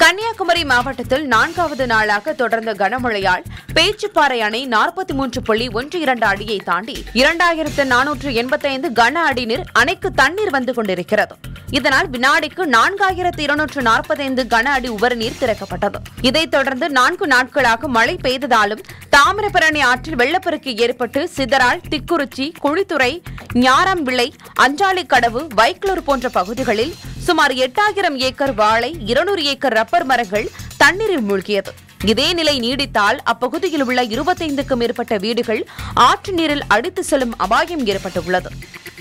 கன்னியாகுமரி மாவட்டத்தில் நான்காவது நாளாக தொடர்ந்த கனமழையால் பேச்சுப்பாறை அணை நாற்பத்தி மூன்று புள்ளி ஒன்று இரண்டு அடியை தாண்டி இரண்டாயிரத்து நானூற்று எண்பத்தைந்து கன அடி நீர் அணைக்கு தண்ணீர் வந்து கொண்டிருக்கிறது இதனால் வினாடிக்கு நான்காயிரத்து இருநூற்று நாற்பத்தைந்து கன அடி உபரி நீர் திறக்கப்பட்டது இதைத் தொடர்ந்து நான்கு நாட்களாக மழை பெய்ததாலும் தாமிரபரணி ஆற்றில் வெள்ளப்பெருக்கு ஏற்பட்டு சிதறால் திக்குறிச்சி குழித்துறை ஞாரம்பிள்ளை அஞ்சாலிக்கடவு வைக்களூர் போன்ற பகுதிகளில் சுமார் எட்டாயிரம் ஏக்கர் வாழை இருநூறு ஏக்கர் ரப்பர் மரங்கள் தண்ணீரில் மூழ்கியது இதே நிலை நீடித்தால் அப்பகுதியில் உள்ள இருபத்தைந்துக்கும் மேற்பட்ட வீடுகள் ஆற்று நீரில் அடித்து செல்லும் அபாயம் ஏற்பட்டுள்ளது